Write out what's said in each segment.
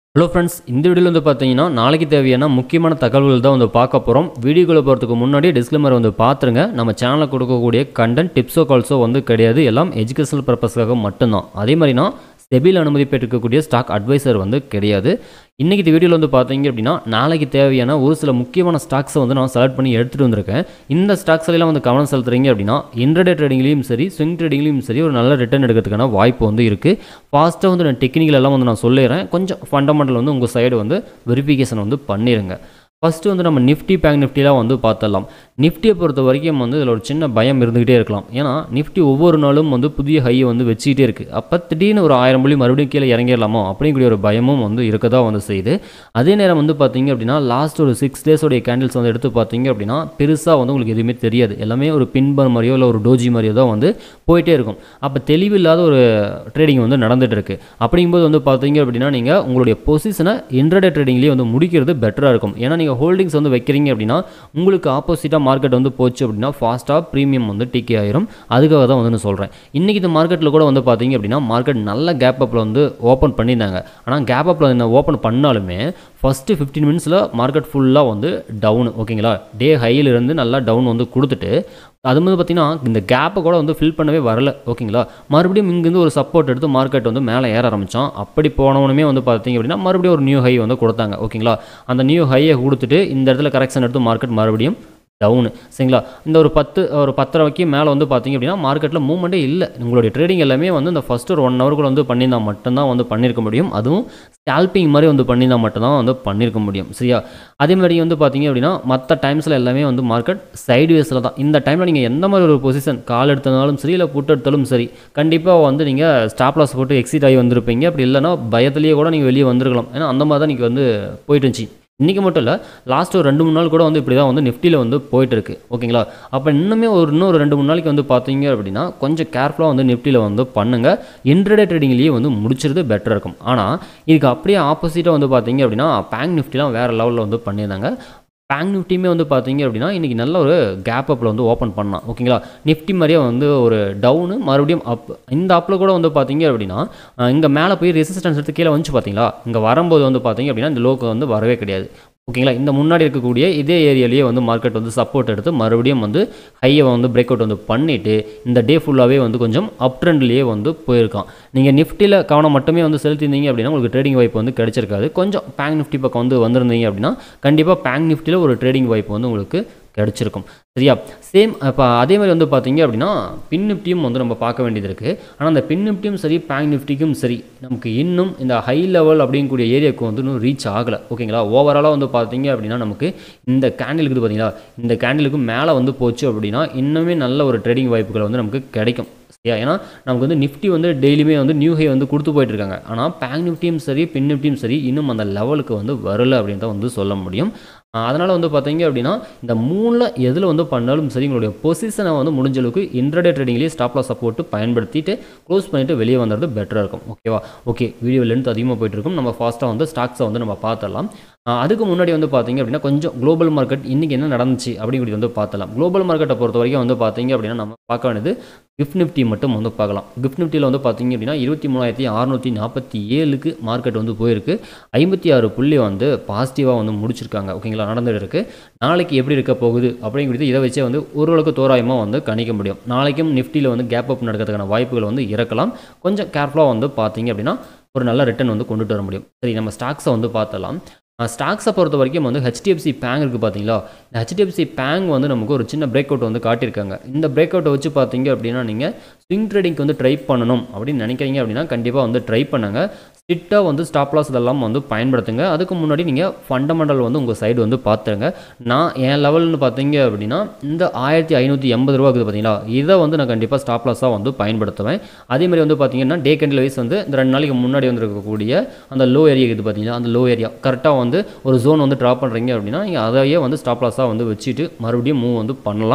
hello friends இந்த வீடியோவில் வந்து பார்த்தீங்கன்னா நாளைக்கு தேவையான முக்கியமான தகவல்கள் தான் வந்து பார்க்க போகிறோம் வீடியோக்குள்ளே போகிறதுக்கு முன்னாடி டிஸ்க்ளைமர் வந்து பார்த்துருங்க நம்ம சேனலில் கொடுக்கக்கூடிய கண்டென்ட் டிப்ஸோ கால்ஸோ வந்து கிடையாது எல்லாம் எஜுகேஷனல் பர்பஸ்க்காக மட்டும்தான் அதே மாதிரினா செபில் அனுமதி பெற்றிருக்கக்கூடிய ஸ்டாக் அட்வைசர் வந்து கிடையாது இன்றைக்கி இந்த வீடியோவில் வந்து பார்த்தீங்க அப்படின்னா நாளைக்கு தேவையான ஒரு சில முக்கியமான ஸ்டாக்ஸை வந்து நான் செலக்ட் பண்ணி எடுத்துகிட்டு வந்திருக்கேன் இந்த ஸ்டாக்ஸ் எல்லாம் வந்து கவனம் செலுத்துறீங்க அப்படின்னா இன்டர்டே ட்ரேடிங்லேயும் சரி ஸ்விங் ட்ரேடிங்லேயும் சரி ஒரு நல்ல ரிட்டர்ன் எடுக்கிறதுக்கான வாய்ப்பு வந்து இருக்குது ஃபாஸ்ட்டாக வந்து நான் டெக்னிக்கல் எல்லாம் வந்து நான் சொல்லிடுறேன் கொஞ்சம் ஃபண்டமெண்டல் வந்து உங்கள் சைடு வந்து வெரிஃபிகேஷன் வந்து பண்ணிடுங்க ஃபஸ்ட்டு வந்து நம்ம நிஃப்டி பேங்க் நிஃப்டிலாம் வந்து பார்த்துடலாம் நிஃப்டியை பொறுத்த வரைக்கும் வந்து இதில் ஒரு சின்ன பயம் இருந்துகிட்டே இருக்கலாம் ஏன்னா நிஃப்டி ஒவ்வொரு நாளும் வந்து புதிய ஹையை வந்து வச்சுக்கிட்டே இருக்குது அப்போ திடீர்னு ஒரு ஆயிரம் புள்ளி மறுபடியும் கீழே இறங்கிடலாமோ அப்படிங்கிற ஒரு பயமும் வந்து இருக்க தான் வந்து செய்யுது அதே நேரம் வந்து பார்த்தீங்க அப்படின்னா லாஸ்ட் ஒரு சிக்ஸ் டேஸோடைய கேண்டில்ஸ் வந்து எடுத்து பார்த்தீங்க அப்படின்னா பெருசாக வந்து உங்களுக்கு எதுவுமே தெரியாது எல்லாமே ஒரு பின்பர் மாதிரியோ இல்லை ஒரு டோஜி மாதிரியோ தான் வந்து போயிட்டே இருக்கும் அப்போ தெளிவில்லாத ஒரு ட்ரேடிங் வந்து நடந்துட்டு இருக்கு அப்படிங்கும்போது வந்து பார்த்தீங்க அப்படின்னா நீங்கள் உங்களுடைய பொசிஷனை இன்டர்டே ட்ரேடிங்லேயே வந்து முடிக்கிறது பெட்டராக இருக்கும் ஏன்னா நீங்கள் ஹோல்டிங்ஸ் வந்து வைக்கிறீங்க அப்படின்னா உங்களுக்கு ஆப்போசிட்டாக மார்க்கெட் வந்து போச்சு அப்படின்னா ஃபாஸ்ட்டாக ப்ரீமியம் வந்து டிக்கே ஆயிரும் அதுக்காக தான் வந்து நான் சொல்கிறேன் இன்றைக்கி இந்த மார்க்கெட்டில் கூட வந்து பார்த்தீங்க அப்படின்னா மார்க்கெட் நல்ல கேப் அப்பில் வந்து ஓப்பன் பண்ணியிருந்தாங்க ஆனால் கேப் அப்பில் என்ன ஓப்பன் பண்ணாலுமே ஃபஸ்ட்டு ஃபிஃப்டீன் மினிட்ஸில் மார்க்கெட் ஃபுல்லாக வந்து டவுன் ஓகேங்களா டே ஹையிலிருந்து நல்லா டவுன் வந்து கொடுத்துட்டு அது வந்து பார்த்திங்கன்னா இந்த கேப்பை கூட வந்து ஃபில் பண்ணவே வரல ஓகேங்களா மறுபடியும் இங்கேருந்து ஒரு சப்போர்ட் எடுத்து மார்க்கெட் வந்து மேலே ஏற ஆரம்பித்தான் அப்படி போனவனுமே வந்து பார்த்தீங்க அப்படின்னா மறுபடியும் ஒரு நியூ ஹை வந்து கொடுத்தாங்க ஓகேங்களா அந்த நியூ ஹையை கொடுத்துட்டு இந்த இடத்துல கரெக்ஷன் எடுத்து மார்க்கெட் மறுபடியும் டவுனு சரிங்களா இந்த ஒரு பத்து ஒரு பத்தரை வரைக்கும் மேலே வந்து பார்த்தீங்க அப்படின்னா மார்க்கெட்டில் மூவ்மெண்ட்டே இல்லை உங்களுடைய ட்ரேடிங் எல்லாமே வந்து இந்த ஃபஸ்ட்டு ஒரு ஒன் ஹவருக்குள்ள வந்து பண்ணியிருந்தா மட்டும்தான் வந்து பண்ணியிருக்க முடியும் அதுவும் ஸ்கால்பிங் மாதிரி வந்து பண்ணியிருந்தா மட்டும்தான் வந்து பண்ணியிருக்க முடியும் சரியா அதே மாதிரி வந்து பார்த்தீங்க அப்படின்னா மற்ற டைம்ஸில் எல்லாமே வந்து மார்க்கெட் சைடு வேஸில் தான் இந்த டைமில் நீங்கள் எந்த மாதிரி ஒரு பொசிஷன் கால் எடுத்தனாலும் சரி இல்லை புட் எடுத்தாலும் சரி கண்டிப்பாக வந்து நீங்கள் ஸ்டாப் லாஸ் போட்டு எக்ஸிட் ஆகி வந்திருப்பீங்க அப்படி இல்லைன்னா பயத்துலேயே கூட நீங்கள் வெளியே வந்திருக்கலாம் ஏன்னா அந்த மாதிரி தான் நீங்கள் வந்து போயிட்டு இருந்துச்சு இன்றைக்கி மட்டும் இல்லை லாஸ்ட் ஒரு ரெண்டு மூணு நாள் கூட வந்து இப்படி தான் வந்து நிஃப்டியில் வந்து போயிட்டுருக்கு ஓகேங்களா அப்போ இன்னுமே ஒரு இன்னும் ஒரு ரெண்டு மூணு நாளைக்கு வந்து பார்த்தீங்க அப்படின்னா கொஞ்சம் கேர்ஃபுல்லாக வந்து நிஃப்டியில் வந்து பண்ணுங்கள் இன்ட்ரடே ட்ரேடிங்லேயே வந்து முடிச்சிருது பெட்டராக இருக்கும் ஆனால் இதுக்கு அப்படியே ஆப்போசிட்டாக வந்து பார்த்தீங்க அப்படின்னா பேங்க் நிஃப்டிலாம் வேறு லெவலில் வந்து பண்ணியிருந்தாங்க பேங்க் நிஃப்டியுமே வந்து பார்த்தீங்க அப்படின்னா இன்றைக்கி நல்ல ஒரு கேப் அப்பில் வந்து ஓப்பன் பண்ணலாம் ஓகேங்களா நிஃப்டி மாதிரியே வந்து ஒரு டவுனு மறுபடியும் அப் இந்த அப்பில் கூட வந்து பார்த்தீங்க அப்படின்னா இங்கே மேலே போய் ரெசிஸ்டன்ஸ் எடுத்து கீழே வந்துச்சு பார்த்தீங்களா இங்கே வரும்போது வந்து பார்த்தீங்க அப்படின்னா இந்த லோக்கு வந்து வரவே கிடையாது ஓகேங்களா இந்த முன்னாடி இருக்கக்கூடிய இதே ஏரியாலேயே வந்து மார்க்கெட் வந்து சப்போர்ட் எடுத்து மறுபடியும் வந்து ஹையை வந்து பிரேக் அவுட் வந்து பண்ணிவிட்டு இந்த டே ஃபுல்லாகவே வந்து கொஞ்சம் அப் ட்ரெண்ட்லேயே வந்து போயிருக்கான் நீங்கள் நிஃப்டியில் கவனம் மட்டுமே வந்து செலுத்திருந்தீங்க அப்படின்னா உங்களுக்கு ட்ரேடிங் வாய்ப்பு வந்து கிடைச்சிருக்காது கொஞ்சம் பேங்க் நிஃப்டி பக்கம் வந்து வந்திருந்தீங்க அப்படின்னா கண்டிப்பாக பேங்க் நிஃப்டியில் ஒரு ட்ரேடிங் வாய்ப்பு வந்து உங்களுக்கு கிடச்சிருக்கும் சரியா சேம் இப்போ அதே மாதிரி வந்து பார்த்தீங்க அப்படின்னா பின் நிஃப்டியும் வந்து நம்ம பார்க்க வேண்டியது இருக்குது ஆனால் அந்த பின் நிஃப்டியும் சரி பேங்க் நிஃப்டிக்கும் சரி நமக்கு இன்னும் இந்த ஹை லெவல் அப்படிங்கக்கூடிய ஏரியாவுக்கு வந்து இன்னும் ரீச் ஆகலை ஓகேங்களா ஓவராலாக வந்து பார்த்தீங்க அப்படின்னா நமக்கு இந்த கேண்டில் இருக்குது பார்த்தீங்களா இந்த கேண்டிலுக்கு மேலே வந்து போச்சு அப்படின்னா இன்னுமே நல்ல ஒரு ட்ரேடிங் வாய்ப்புகள் வந்து நமக்கு கிடைக்கும் சரியா ஏன்னா நமக்கு வந்து நிஃப்டி வந்து டெய்லியுமே வந்து நியூ ஹை வந்து கொடுத்து போயிட்டு இருக்காங்க ஆனால் பேங்க் நிஃப்டியும் சரி பின் நிஃப்டியும் சரி இன்னும் அந்த லெவலுக்கு வந்து வரல அப்படின்னு தான் வந்து சொல்ல முடியும் அதனால் வந்து பார்த்தீங்க அப்படின்னா இந்த மூணில் எதில் வந்து பண்ணாலும் சரி உங்களுடைய பொசிஷனை வந்து முடிஞ்ச அளவுக்கு இன்ட்ரடே ட்ரேடிங்லேயே ஸ்டாப் லாஸ் சப்போர்ட்டு பயன்படுத்திட்டு க்ளோஸ் பண்ணிவிட்டு வெளியே வந்தது பெட்டராக இருக்கும் ஓகேவா ஓகே வீடியோ லென்த் அதிகமாக போயிட்டு இருக்கும் நம்ம ஃபாஸ்ட்டாக வந்து ஸ்டாக்ஸை வந்து நம்ம பார்த்துடலாம் அதுக்கு முன்னாடி வந்து பார்த்தீங்க அப்படின்னா கொஞ்சம் குளோபல் மார்க்கெட் இன்றைக்கி என்ன நடந்துச்சு அப்படிங்கிறது வந்து பார்த்தலாம் குளோபல் மார்க்கெட்டை பொறுத்த வரைக்கும் வந்து பார்த்தீங்க அப்படின்னா நம்ம பார்க்க வேண்டியது கிஃப்ட் நிஃப்டி மட்டும் வந்து பார்க்கலாம் கிஃப்ட் நிஃப்டியில் வந்து பார்த்தீங்க அப்படின்னா இருபத்தி மூணாயிரத்தி அறுநூற்றி நாற்பத்தி ஏழுக்கு மார்க்கெட் வந்து போயிருக்கு ஐம்பத்தி ஆறு புள்ளி வந்து பாசிட்டிவாக வந்து முடிச்சிருக்காங்க ஓகேங்களா நடந்துட்டு இருக்குது நாளைக்கு எப்படி இருக்க போகுது அப்படிங்கிறது இதை வச்சே வந்து ஓரளவுக்கு தோராயமாக வந்து கணிக்க முடியும் நாளைக்கும் நிஃப்டியில் வந்து கேப் அப் நடக்கிறதுக்கான வாய்ப்புகள் வந்து இறக்கலாம் கொஞ்சம் கேர்ஃபுல்லாக வந்து பார்த்தீங்க அப்படின்னா ஒரு நல்ல ரிட்டர்ன் வந்து கொண்டுட்டு வர முடியும் சரி நம்ம ஸ்டாக்ஸை வந்து பார்த்தலாம் ஸ்டாக்ஸை பொறுத்த வரைக்கும் வந்து ஹெச்டிஎஃப்சி பேங்க் இருக்குது பார்த்தீங்களா இந்த ஹெச்டிஎஃப்சி பேங்க் வந்து நமக்கு ஒரு சின்ன பிரேக் அவுட் வந்து காட்டியிருக்காங்க இந்த பிரேக் அவுட்டை வச்சு பார்த்தீங்க அப்படின்னா நீங்கள் ஸ்விங் ட்ரேடிங்க்கு வந்து ட்ரை பண்ணணும் அப்படின்னு நினைக்கிறீங்க அப்படின்னா கண்டிப்பாக வந்து ட்ரை பண்ணுங்கள் ஸ்ட்ரிக்டாக வந்து ஸ்டாப் லாஸ் இதெல்லாம் வந்து பயன்படுத்துங்க அதுக்கு முன்னாடி நீங்கள் ஃபண்டமெண்டல் வந்து உங்கள் சைடு வந்து பார்த்துருங்க நான் என் லெவல்னு பார்த்தீங்க அப்படின்னா இந்த ஆயிரத்தி ஐநூற்றி எண்பது ரூபா இருக்குது பார்த்தீங்களா இதை வந்து நான் கண்டிப்பாக ஸ்டாப் லாஸாக வந்து பயன்படுத்துவேன் அதே மாதிரி வந்து பார்த்தீங்கன்னா டே கேண்டில் வைஸ் வந்து இந்த ரெண்டு நாளைக்கு முன்னாடி வந்து இருக்கக்கூடிய அந்த லோ ஏரியா இருக்குது பார்த்தீங்களா அந்த லோ ஏரியா கரெக்டாக வந்து ஒரு ஜோன் வந்து ட்ராப் பண்ணுறீங்க அப்படின்னா நீங்கள் அதையே வந்து ஸ்டாப் லாஸாக வந்து வச்சுட்டு மறுபடியும் மூவ் வந்து பண்ணலாம்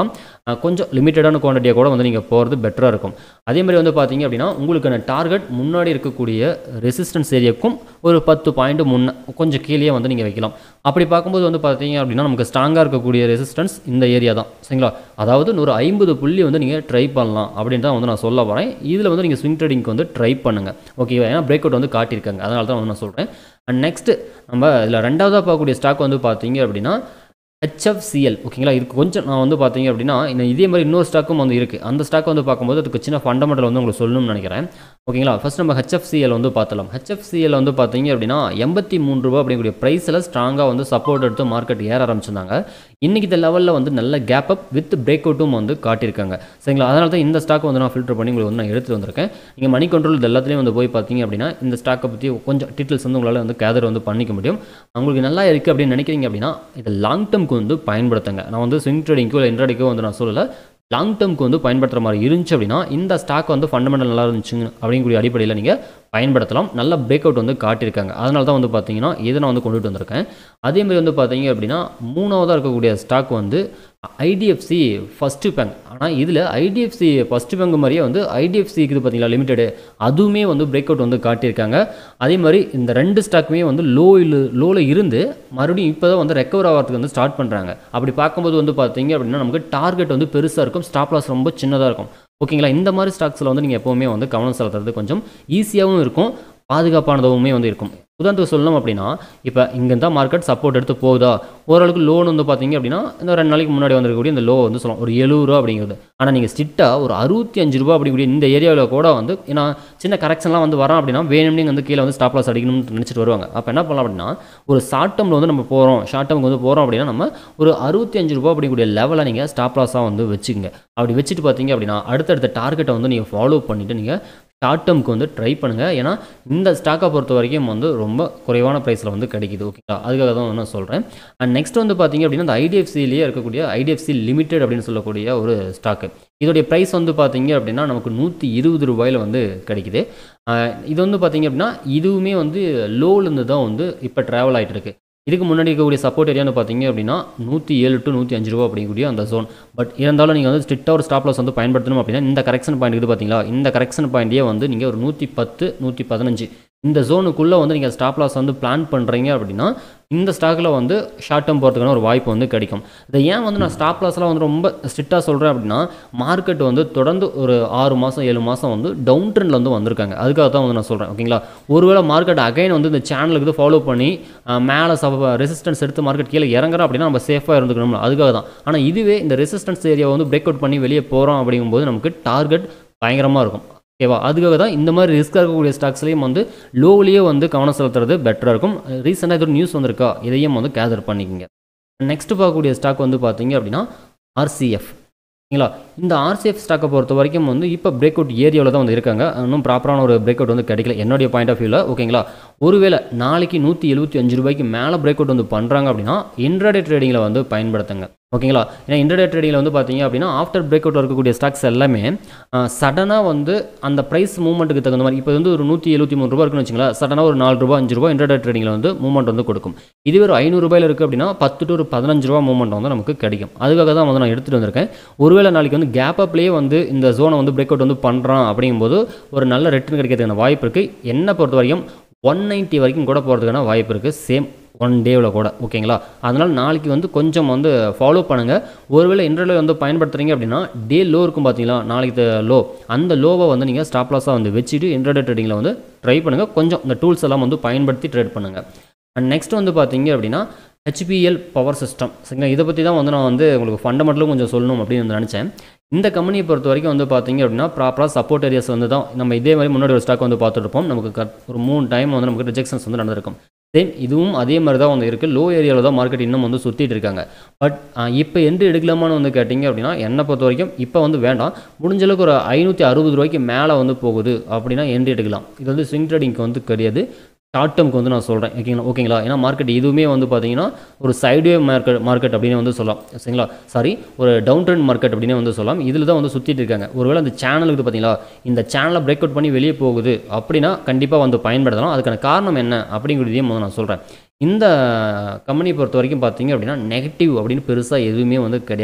அஹ், கொஞ்சம் லிமிட்டடான குவான்டிட்டியாக கூட வந்து நீங்கள் போகிறது பெட்டராக இருக்கும் அதே மாதிரி வந்து பார்த்தீங்க அப்படின்னா உங்களுக்கான டார்கெட் முன்னாடி இருக்கக்கூடிய ரெசிஸ்டன்ஸ் ஏரியாவுக்கும் ஒரு பத்து பாயிண்ட் முன்ன கொஞ்சம் கீழே வந்து நீங்கள் வைக்கலாம் அப்படி பார்க்கும்போது வந்து பார்த்தீங்க அப்படின்னா நமக்கு ஸ்ட்ராங்காக இருக்கக்கூடிய ரெசிஸ்டன்ஸ் இந்த ஏரியா தான் சரிங்களா அதாவது ஒரு ஐம்பது புள்ளி வந்து நீங்கள் ட்ரை பண்ணலாம் அப்படின்னு தான் வந்து நான் சொல்ல வரேன் இதில் வந்து நீங்கள் ஸ்விங் ட்ரேடிங்க்கு வந்து ட்ரை பண்ணுங்கள் ஓகேவா ஏன்னா பிரேக் அவுட் வந்து காட்டியிருக்காங்க அதனால தான் வந்து நான் சொல்கிறேன் அண்ட் நெக்ஸ்ட்டு நம்ம இதில் ரெண்டாவதாக பார்க்கக்கூடிய ஸ்டாக் வந்து பார்த்தீங்க அப்படின்னா ஹெச்எஃப்சிஎல் ஓகேங்களா இதுக்கு கொஞ்சம் நான் வந்து பார்த்தீங்க அப்படின்னா இன்னும் இதே மாதிரி இன்னொரு ஸ்டாக்கும் வந்து இருக்குது அந்த ஸ்டாக் வந்து பார்க்கும்போது அதுக்கு சின்ன ஃபண்டமெண்டல் வந்து உங்களுக்கு சொல்லணும்னு நினைக்கிறேன் ஓகேங்களா ஃபர்ஸ்ட் நம்ம ஹெச்எஃப்சிஎல் வந்து பார்த்தலாம் ஹெச்எஃப்சிஎல் வந்து பார்த்தீங்க அப்படின்னா எண்பத்தி மூணு ரூபா அப்படிங்கக்கூடிய ப்ரைஸில் ஸ்ட்ராங்காக வந்து சப்போர்ட் எடுத்து மார்க்கெட் ஏற ஆரம்பிச்சிருந்தாங்க இன்றைக்கி இந்த லெவலில் வந்து நல்ல கேப் அப் வித் பிரேக் அவுட்டும் வந்து காட்டியிருக்காங்க சரிங்களா அதனால தான் இந்த ஸ்டாக் வந்து நான் ஃபில்டர் பண்ணி உங்களுக்கு வந்து நான் எடுத்துகிட்டு வந்திருக்கேன் நீங்கள் மணி கண்ட்ரோல் இது எல்லாத்துலேயும் வந்து போய் பார்த்தீங்க அப்படின்னா இந்த ஸ்டாக்கை பற்றி கொஞ்சம் டீட்டெயில்ஸ் வந்து உங்களால் வந்து கேதர் வந்து பண்ணிக்க முடியும் உங்களுக்கு நல்லா இருக்குது அப்படின்னு நினைக்கிறீங்க அப்படின்னா இதை லாங் டேர்ம்க்கு வந்து பயன்படுத்துங்க நான் வந்து ஸ்விங் ட்ரேடிங்க்கோ இல்லை இன்ட்ராடிக்கோ வந்து நான் சொல்லலை லாங் டேர்ம்க்கு வந்து பயன்படுத்துகிற மாதிரி இருந்துச்சு அப்படின்னா இந்த ஸ்டாக் வந்து ஃபண்டமெண்டல் நல்லா இருந்துச்சுங்க அப்படிங்கக்கூடிய அடிப்படையில் நீங்கள் பயன்படுத்தலாம் நல்ல பிரேக் அவுட் வந்து காட்டியிருக்காங்க அதனால தான் வந்து பார்த்தீங்கன்னா இதை நான் வந்து கொண்டுட்டு வந்திருக்கேன் அதே மாதிரி வந்து பார்த்தீங்க அப்படின்னா மூணாவதாக இருக்கக்கூடிய ஸ்டாக் வந்து ஐடிஎஃப்சி ஃபஸ்ட்டு பேங்க் ஆனால் இதில் ஐடிஎஃப்சி ஃபஸ்ட்டு பேங்க் மாதிரியே வந்து ஐடிஎஃப்சி இருக்குது பார்த்தீங்களா லிமிடெடு அதுவுமே வந்து பிரேக் அவுட் வந்து காட்டியிருக்காங்க அதே மாதிரி இந்த ரெண்டு ஸ்டாக்குமே வந்து லோ லோவில் இருந்து மறுபடியும் இப்போ தான் வந்து ரெக்கவர் ஆகிறதுக்கு வந்து ஸ்டார்ட் பண்ணுறாங்க அப்படி பார்க்கும்போது வந்து பார்த்தீங்க அப்படின்னா நமக்கு டார்கெட் வந்து பெருசாக இருக்கும் ஸ்டாப் லாஸ் ரொம்ப சின்னதாக இருக்கும் ஓகேங்களா இந்த மாதிரி ஸ்டாக்ஸில் வந்து நீங்கள் எப்போவுமே வந்து கவனம் செலுத்துறது கொஞ்சம் ஈஸியாகவும் இருக்கும் பாதுகாப்பானதாகவுமே வந்து இருக்கும் உதாரணத்துக்கு சொல்லணும் அப்படின்னா இப்போ இங்கே தான் மார்க்கெட் சப்போர்ட் எடுத்து போகுதா ஓரளவுக்கு லோன் வந்து பார்த்தீங்க அப்படின்னா இந்த ரெண்டு நாளைக்கு முன்னாடி வந்திருக்கக்கூடிய இந்த லோ வந்து சொல்லலாம் ஒரு எழுபது ரூபா அப்படிங்கிறது ஆனால் நீங்கள் ஸ்ட்ரிக்டாக ஒரு அறுபத்தி அஞ்சு ரூபா அப்படிங்கக்கூடிய இந்த ஏரியாவில் கூட வந்து ஏன்னா சின்ன கரெக்ஷன்லாம் வந்து வரோம் அப்படின்னா வேணும்னே வந்து கீழே வந்து ஸ்டாப் லாஸ் அடிக்கணும்னு நினச்சிட்டு வருவாங்க அப்போ என்ன பண்ணலாம் அப்படின்னா ஒரு ஷார்ட் டேர்மில் வந்து நம்ம போகிறோம் ஷார்ட் டேர்முக்கு வந்து போகிறோம் அப்படின்னா நம்ம ஒரு அறுபத்தி அஞ்சு ரூபா அப்படிங்கக்கூடிய லெவலை நீங்கள் ஸ்டாப் லாஸாக வந்து வச்சுக்கோங்க அப்படி வச்சுட்டு பார்த்தீங்க அப்படின்னா அடுத்தடுத்த டார்கெட்டை வந்து நீங்கள் ஃபாலோ பண்ணிவிட்டு நீங்கள் ஷார்ட் டேர்முக்கு வந்து ட்ரை பண்ணுங்கள் ஏன்னா இந்த ஸ்டாக்கை பொறுத்த வரைக்கும் வந்து ரொம்ப குறைவான ப்ரைஸில் வந்து கிடைக்குது ஓகேங்களா அதுக்காக தான் வந்து நான் சொல்கிறேன் அண்ட் நெக்ஸ்ட் வந்து பார்த்தீங்க அப்படின்னா இந்த ஐடிஎஃப்சிலேயே இருக்கக்கூடிய ஐடிஎஃப்சி லிமிடெட் அப்படின்னு சொல்லக்கூடிய ஒரு ஸ்டாக்கு இதோடைய ப்ரைஸ் வந்து பார்த்தீங்க அப்படின்னா நமக்கு நூற்றி இருபது ரூபாயில் வந்து கிடைக்குது ஆஹ் இது வந்து பார்த்தீங்க அப்படின்னா இதுவுமே வந்து லோலேருந்து தான் வந்து இப்போ ட்ராவல் ஆகிட்டு இருக்கு இதுக்கு முன்னாடி இருக்கக்கூடிய சப்போர்ட் ஏரியான்னு பார்த்தீங்க அப்படின்னா நூற்றி ஏழு டு நூற்றி அஞ்சு ரூபா அப்படிங்கக்கூடிய அந்த ஜோன் பட் இருந்தாலும் நீங்கள் வந்து ஸ்ட்ரிக்டாக ஒரு ஸ்டாப் லாஸ் வந்து பயன்படுத்தணும் அப்படின்னா இந்த கரெக்ஷன் பாயிண்ட் இது பார்த்தீங்களா இந்த கரெக்ஷன் பாயிண்ட்லேயே வந்து நீங்கள் ஒரு நூற்றி பத்து நூற்றி பதினஞ்சு இந்த ஜோனுக்குள்ளே வந்து நீங்கள் ஸ்டாப் லாஸ் வந்து பிளான் பண்ணுறீங்க அப்படின்னா இந்த ஸ்டாக்கில் வந்து ஷார்ட் டேர்ம் போகிறதுக்கான ஒரு வாய்ப்பு வந்து கிடைக்கும் இதை ஏன் வந்து நான் ஸ்டாப் லாஸ்லாம் வந்து ரொம்ப ஸ்ட்ரிக்டாக சொல்கிறேன் அப்படின்னா மார்க்கெட் வந்து தொடர்ந்து ஒரு ஆறு மாதம் ஏழு மாதம் வந்து டவுன் ட்ரெண்டில் வந்து வந்திருக்காங்க அதுக்காக தான் வந்து நான் சொல்கிறேன் ஓகேங்களா ஒருவேளை மார்க்கெட் அகைன் வந்து இந்த சேனலுக்கு இது ஃபாலோ பண்ணி அஹ், மேலே சப ரெசிஸ்டன்ஸ் எடுத்து மார்க்கெட் கீழே இறங்குறோம் அப்படின்னா நம்ம சேஃபாக இருந்துக்கணும் அதுக்காக தான் ஆனால் இதுவே இந்த ரெசிஸ்டன்ஸ் ஏரியாவை வந்து பிரேக் அவுட் பண்ணி வெளியே போகிறோம் அப்படிங்கும்போது நமக்கு டார்கெட் பயங்கரமாக இருக்கும் ஓகேவா அதுக்காக தான் இந்த மாதிரி ரிஸ்க்காக இருக்கக்கூடிய ஸ்டாக்ஸ்லேயும் வந்து லோவிலேயே வந்து கவனம் செலுத்துறது பெட்டராக இருக்கும் ரீசெண்டாக இது ஒரு நியூஸ் வந்திருக்கா இதையும் வந்து கேதர் பண்ணிக்கோங்க நெக்ஸ்ட் பார்க்கக்கூடிய ஸ்டாக் வந்து பார்த்தீங்க அப்படின்னா ஆர்சிஎஃப் ஓகேங்களா இந்த ஆர்சிஎஃப் ஸ்டாக்கை பொறுத்த வரைக்கும் வந்து இப்போ பிரேக் அவுட் ஏரியாவில் தான் வந்து இருக்காங்க இன்னும் ப்ராப்பரான ஒரு பிரேக் அவுட் வந்து கிடைக்கல என்னுடைய பாயிண்ட் ஆஃப் வியூவில் ஓகேங்களா ஒருவேளை நாளைக்கு நூற்றி எழுபத்தி அஞ்சு ரூபாய்க்கு மேலே பிரேக் அவுட் வந்து பண்ணுறாங்க அப்படின்னா இன்ட்ராடே ட்ரேடிங்கில் வந்து பயன்படுத்துங்க ஓகேங்களா ஏன்னா இன்டர்டே ட்ரேடிங்கில் வந்து பார்த்தீங்க அப்படின்னா ஆஃப்டர் பிரேக் அவுட் இருக்கக்கூடிய ஸ்டாக்ஸ் எல்லாமே சடனாக வந்து அந்த ப்ரைஸ் மூவ்மெண்ட்டுக்கு தகுந்த மாதிரி இப்போ வந்து ஒரு நூற்றி எழுபத்தி மூணு ரூபா இருக்குன்னு வச்சுங்களேன் சடனாக ஒரு நாலு ரூபா அஞ்சு ரூபா இன்டர்டே ட்ரேடிங்கில் வந்து மூவ்மெண்ட் வந்து கொடுக்கும் இதுவே ஒரு ஐநூறு ரூபாயில் இருக்குது அப்படின்னா பத்து டு ஒரு பதினஞ்சு ரூபா மூவ்மெண்ட் வந்து நமக்கு கிடைக்கும் அதுக்காக தான் வந்து நான் எடுத்துகிட்டு வந்திருக்கேன் ஒருவேளை நாளைக்கு வந்து கேப் அப்லேயே வந்து இந்த ஜோனை வந்து பிரேக் அவுட் வந்து பண்ணுறான் அப்படிங்கும்போது ஒரு நல்ல ரிட்டர்ன் கிடைக்கிறதுக்கான வாய்ப்பு இருக்குது என்னை பொறுத்த வரைக்கும் ஒன் நைன்ட்டி வரைக்கும் கூட போகிறதுக்கான வாய்ப்பு இருக்குது சேம் ஒன் டேவில் கூட ஓகேங்களா அதனால் நாளைக்கு வந்து கொஞ்சம் வந்து ஃபாலோ பண்ணுங்கள் ஒருவேளை இன்டர்வியூ வந்து பயன்படுத்துறீங்க அப்படின்னா டே லோ இருக்கும் பார்த்தீங்களா நாளைக்கு லோ அந்த லோவை வந்து நீங்கள் ஸ்டாப் லாஸாக வந்து வச்சுட்டு இன்டர்டே ட்ரேடிங்கில் வந்து ட்ரை பண்ணுங்கள் கொஞ்சம் இந்த டூல்ஸ் எல்லாம் வந்து பயன்படுத்தி ட்ரேட் பண்ணுங்கள் அண்ட் நெக்ஸ்ட் வந்து பார்த்தீங்க அப்படின்னா ஹெச்பிஎல் பவர் சிஸ்டம் சரிங்களா இதை பற்றி தான் வந்து நான் வந்து உங்களுக்கு ஃபண்டமெண்டலும் கொஞ்சம் சொல்லணும் அப்படின்னு வந்து நினச்சேன் இந்த கம்பெனியை பொறுத்த வரைக்கும் வந்து பார்த்தீங்க அப்படின்னா ப்ராப்பராக சப்போர்ட் ஏரியாஸ் வந்து தான் நம்ம இதே மாதிரி முன்னாடி ஒரு ஸ்டாக் வந்து பார்த்துருப்போம் நமக்கு கட்- ஒரு மூணு டைம் வந்து நமக்கு ரிஜெக்ஷன்ஸ் வந்து நடந்திருக்கும் சேம் இதுவும் அதே மாதிரி தான் வந்து இருக்குது லோ ஏரியாவில் தான் மார்க்கெட் இன்னும் வந்து சுற்றிட்டு இருக்காங்க பட் இப்போ எந்த எடுக்கலாமான்னு வந்து கேட்டிங்க அப்படின்னா என்னை பொறுத்த வரைக்கும் இப்போ வந்து வேண்டாம் முடிஞ்ச அளவுக்கு ஒரு ஐநூற்றி அறுபது ரூபாய்க்கு மேலே வந்து போகுது அப்படின்னா எந்த எடுக்கலாம் இது வந்து ஸ்விங் ட்ரேடிங்க்கு வந்து கிடையாது ஷார்ட் டேர்முக்கு வந்து நான் சொல்கிறேன் ஓகேங்களா ஓகேங்களா ஏன்னா மார்க்கெட் இதுவுமே வந்து பார்த்தீங்கன்னா ஒரு சைட்வே மார்க்கெட் மார்க்கெட் அப்படின்னு வந்து சொல்லலாம் சரிங்களா சாரி ஒரு டவுன் ட்ரெண்ட் மார்க்கெட் அப்படின்னு வந்து சொல்லலாம் இதில் தான் வந்து சுற்றிட்டு இருக்காங்க ஒருவேளை அந்த சேனல் இருக்குது பார்த்தீங்களா இந்த சேனலை பிரேக் அவுட் பண்ணி வெளியே போகுது அப்படின்னா கண்டிப்பாக வந்து பயன்படுத்தலாம் அதுக்கான காரணம் என்ன அப்படிங்கிறதையும் வந்து நான் சொல்கிறேன் இந்த கம்பெனியை பொறுத்த வரைக்கும் பார்த்தீங்க அப்படின்னா நெகட்டிவ் அப்படின்னு பெருசாக எதுவுமே வந்து கிடையாது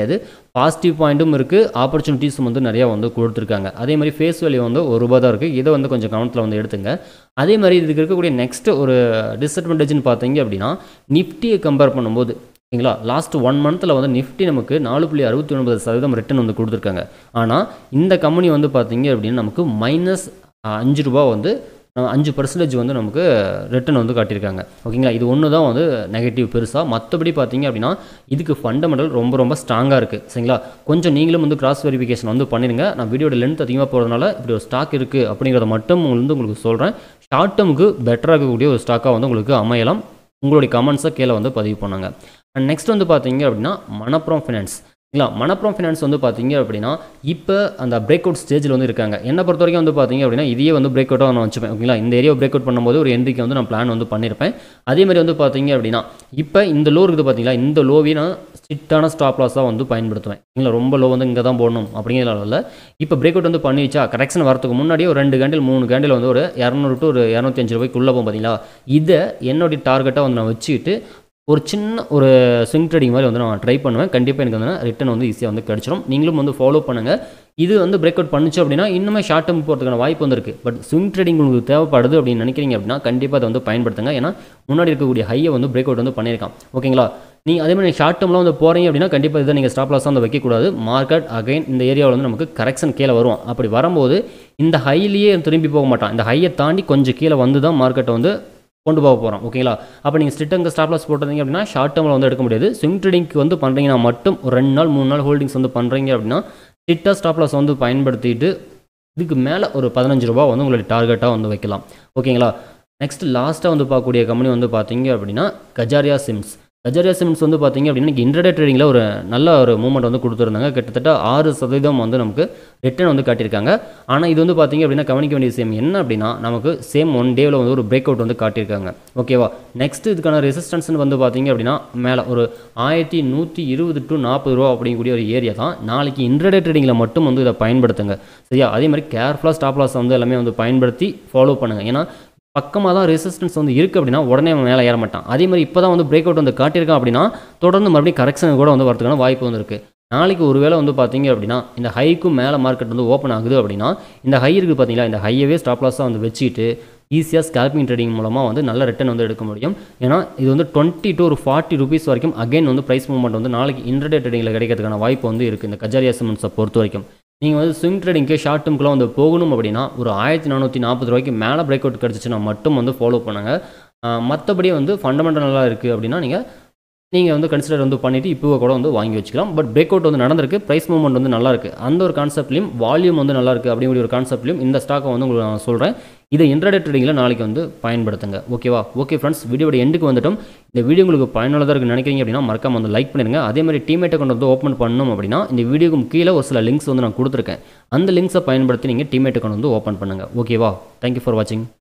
பாசிட்டிவ் பாயிண்ட்டும் இருக்குது ஆப்பர்ச்சுனிட்டிஸும் வந்து நிறையா வந்து கொடுத்துருக்காங்க அதே மாதிரி ஃபேஸ் வேல்யூ வந்து ஒரு ரூபா தான் இருக்குது இதை வந்து கொஞ்சம் கவனத்தில் வந்து எடுத்துங்க அதே மாதிரி இதுக்கு இருக்கக்கூடிய நெக்ஸ்ட் ஒரு டிஸ்அட்வான்டேஜ்னு பார்த்தீங்க அப்படின்னா நிஃப்டியை கம்பேர் பண்ணும்போது ஓகேங்களா லாஸ்ட் ஒன் மந்தில் வந்து நிஃப்டி நமக்கு நாலு புள்ளி அறுபத்தி ஒன்பது சதவீதம் ரிட்டர்ன் வந்து கொடுத்துருக்காங்க ஆனால் இந்த கம்பெனி வந்து பார்த்தீங்க அப்படின்னா நமக்கு மைனஸ் அஞ்சு ரூபா வந்து அஹ், அஞ்சு பர்சன்டேஜ் வந்து நமக்கு ரிட்டர்ன் வந்து காட்டியிருக்காங்க ஓகேங்களா இது ஒன்று தான் வந்து நெகட்டிவ் பெருசாக மற்றபடி பார்த்தீங்க அப்படின்னா இதுக்கு ஃபண்டமெண்டல் ரொம்ப ரொம்ப ஸ்ட்ராங்காக இருக்குது சரிங்களா கொஞ்சம் நீங்களும் வந்து கிராஸ் வெரிஃபிகேஷன் வந்து பண்ணிடுங்க நான் வீடியோட லென்த் அதிகமாக போகிறதுனால இப்படி ஒரு ஸ்டாக் இருக்குது அப்படிங்கிறத மட்டும் வந்து உங்களுக்கு சொல்கிறேன் ஷார்ட் டேர்முக்கு பெட்டராக இருக்கக்கூடிய ஒரு ஸ்டாக்காக வந்து உங்களுக்கு அமையலாம் உங்களுடைய கமெண்ட்ஸை கீழே வந்து பதிவு பண்ணுங்க அண்ட் நெக்ஸ்ட் வந்து பார்த்தீங்க அப்படின்னா மணப்புறம் ஃபினான்ஸ் இல்லைங்களா மணப்புறம் ஃபினான்ஸ் வந்து பார்த்தீங்க அப்படின்னா இப்போ அந்த பிரேக் அவுட் ஸ்டேஜில் வந்து இருக்காங்க என்னை பொறுத்த வரைக்கும் வந்து பார்த்தீங்க அப்படின்னா இதையே வந்து பிரேக் அவுட்டாக நான் வச்சுப்பேன் ஓகேங்களா இந்த ஏரியா பிரேக் அவுட் பண்ணும்போது ஒரு என்ட்ரிக்கு வந்து நான் பிளான் வந்து பண்ணியிருப்பேன் அதே மாதிரி வந்து பார்த்தீங்க அப்படின்னா இப்போ இந்த லோ இருக்குது பார்த்தீங்களா இந்த லோவையும் நான் ஸ்ட்ரிக்டான ஸ்டாப் லாஸாக வந்து பயன்படுத்துவேன் இல்லை ரொம்ப லோ வந்து இங்கே தான் போடணும் அப்படிங்கிற அளவில் இப்போ பிரேக் அவுட் வந்து பண்ணிச்சா கரெக்ஷன் வரதுக்கு முன்னாடியே ஒரு ரெண்டு கேண்டில் மூணு கேண்டில் வந்து ஒரு இரநூறு டு ஒரு இரநூத்தி அஞ்சு ரூபாய்க்குள்ளே போகும் பார்த்தீங்களா இதை என்னுடைய டார்கெட்டாக வந்து நான் வச்சுக்கிட்டு ஒரு சின்ன ஒரு ஸ்விங் ட்ரேடிங் மாதிரி வந்து நான் ட்ரை பண்ணுவேன் கண்டிப்பாக எனக்கு வந்து ரிட்டர்ன் வந்து ஈஸியாக வந்து கிடச்சிரும் நீங்களும் வந்து ஃபாலோ பண்ணுங்கள் இது வந்து பிரேக் அவுட் பண்ணுச்சு அப்படின்னா இன்னுமே ஷார்ட் டேர்ம் போகிறதுக்கான வாய்ப்பு வந்து இருக்குது பட் ஸ்விங் ட்ரேடிங் உங்களுக்கு தேவைப்படுது அப்படின்னு நினைக்கிறீங்க அப்படின்னா கண்டிப்பாக அதை வந்து பயன்படுத்துங்க ஏன்னா முன்னாடி இருக்கக்கூடிய ஹையை வந்து பிரேக் அவுட் வந்து பண்ணியிருக்கான் ஓகேங்களா நீங்கள் அதே மாதிரி ஷார்ட் டேர்மில் வந்து போகிறீங்க அப்படின்னா கண்டிப்பாக இதை நீங்கள் ஸ்டாப் லாஸ் வந்து வைக்கக்கூடாது மார்க்கெட் அகைன் இந்த ஏரியாவில் வந்து நமக்கு கரெக்ஷன் கீழே வரும் அப்படி வரும்போது இந்த ஹையிலேயே திரும்பி போக மாட்டான் இந்த ஹையை தாண்டி கொஞ்சம் கீழே வந்து தான் மார்க்கெட்டை வந்து கொண்டு போக போகிறோம் ஓகேங்களா அப்போ நீங்கள் ஸ்ட்ரிட்டங்க ஸ்டாப் லாஸ் போட்டிருந்தீங்க அப்படின்னா ஷார்ட் டேர்மில் வந்து எடுக்க முடியாது ஸ்விங் ட்ரேடிங்க்கு வந்து பண்ணுறீங்கன்னா மட்டும் ஒரு ரெண்டு நாள் மூணு நாள் ஹோல்டிங்ஸ் வந்து பண்ணுறீங்க அப்படின்னா ஸ்ட்ரிக்டாக ஸ்டாப் லாஸ் வந்து பயன்படுத்திட்டு இதுக்கு மேலே ஒரு பதினஞ்சு ரூபா வந்து உங்களுடைய டார்கெட்டாக வந்து வைக்கலாம் ஓகேங்களா நெக்ஸ்ட் லாஸ்ட்டாக வந்து பார்க்கக்கூடிய கம்பெனி வந்து பார்த்தீங்க அப்படின்னா கஜாரியா சிம்ஸ் கஜாரியா சிம்ஸ் வந்து பார்த்தீங்க அப்படின்னா இன்டர்டே ட்ரேடிங்கில் ஒரு நல்ல ஒரு மூவ்மெண்ட் வந்து கொடுத்துருந்தாங்க கிட்டத்தட்ட ஆறு சதவீதம் வந்து நமக்கு ரிட்டர்ன் வந்து காட்டியிருக்காங்க ஆனால் இது வந்து பார்த்தீங்க அப்படின்னா கவனிக்க வேண்டிய விஷயம் என்ன அப்படின்னா நமக்கு சேம் ஒன் டேவில் வந்து ஒரு பிரேக் அவுட் வந்து காட்டியிருக்காங்க ஓகேவா நெக்ஸ்ட் இதுக்கான ரெசிஸ்டன்ஸ்னு வந்து பார்த்தீங்க அப்படின்னா மேலே ஒரு ஆயிரத்தி நூற்றி இருபது டு நாற்பது ரூபா அப்படிங்கக்கூடிய ஒரு ஏரியா தான் நாளைக்கு இன்டர்டே ட்ரேடிங்கில் மட்டும் வந்து இதை பயன்படுத்துங்க சரியா அதே மாதிரி கேர்ஃபுல்லாக ஸ்டாப் லாஸ் வந்து எல்லாமே வந்து பயன்படுத்தி ஃபாலோ பண்ணுங்கள் ஏன்னா பக்கமாக தான் ரெசிஸ்டன்ஸ் வந்து இருக்குது அப்படின்னா உடனே அவன் மேலே ஏற மாட்டான் அதே மாதிரி இப்போ தான் வந்து பிரேக் அவுட் வந்து காட்டியிருக்கான் அப்படின்னா தொடர்ந்து மறுபடியும் கரெக்ஷன் கூட வந்து வரதுக்கான வாய்ப்பு வந்து இருக்குது நாளைக்கு ஒரு வேளை வந்து பார்த்தீங்க அப்படின்னா இந்த ஹைக்கும் மேலே மார்க்கெட் வந்து ஓப்பன் ஆகுது அப்படின்னா இந்த ஹை இருக்குது பார்த்தீங்களா இந்த ஹையவே ஸ்டாப் லாஸாக வந்து வச்சுட்டு ஈஸியாக ஸ்கேல்பிங் ட்ரேடிங் மூலமாக வந்து நல்ல ரிட்டர்ன் வந்து எடுக்க முடியும் ஏன்னா இது வந்து டுவெண்ட்டி டு ஒரு ஃபார்ட்டி ருபீஸ் வரைக்கும் அகைன் வந்து ப்ரைஸ் மூவ்மெண்ட் வந்து நாளைக்கு இன்டர்டே ட்ரேடிங்கில் கிடைக்கிறதுக்கான வாய்ப்பு வந்து இருக்குது இந்த கஜாரியா சிமெண்ட்ஸை பொறுத்த வரைக்கும் நீங்கள் வந்து ஸ்விங் ட்ரேடிங்க்கு ஷார்ட் டேர்ம்க்குள்ள வந்து போகணும் அப்படின்னா ஒரு ஆயிரத்தி நானூற்றி நாற்பது ரூபாய்க்கு மேலே பிரேக் அவுட் கிடச்சிச்சுன்னா மட்டும் வந்து ஃபாலோ பண்ணுங்கள் மற்றபடி வந்து ஃபண்டமெண்டல் நல்லா இருக்குது அப்படின்னா நீங்கள் நீங்கள் வந்து கன்சிடர் வந்து பண்ணிவிட்டு இப்போ கூட வந்து வாங்கி வச்சுக்கலாம் பட் பிரேக் அவுட் வந்து நடந்திருக்கு ப்ரைஸ் மூவ்மெண்ட் வந்து நல்லா இருக்குது அந்த ஒரு கான்செப்ட்லையும் வால்யூம் வந்து நல்லா இருக்குது அப்படிங்கிற ஒரு கான்செப்ட்லையும் இந்த ஸ்டாக்கை வந்து உங்களுக்கு நான் சொல்கிறேன் இதை இன்டர்டே ட்ரேடிங்கில் நாளைக்கு வந்து பயன்படுத்துங்க ஓகேவா ஓகே ஃப்ரெண்ட்ஸ் வீடியோட எண்டுக்கு வந்துட்டோம் இந்த வீடியோ உங்களுக்கு பயனுள்ளதாக இருக்குன்னு நினைக்கிறீங்க அப்படின்னா மறக்காம வந்து லைக் பண்ணிடுங்க அதே மாதிரி டீமேட்டை கொண்டு வந்து ஓப்பன் பண்ணணும் அப்படின்னா இந்த வீடியோக்கு கீழே ஒரு சில லிங்க்ஸ் வந்து நான் கொடுத்துருக்கேன் அந்த லிங்க்ஸை பயன்படுத்தி நீங்கள் டீமேட்டை கொண்டு வந்து ஓப்பன் பண்ணுங்கள் ஓகேவா தேங்க்யூ ஃபார் வாட்சிங்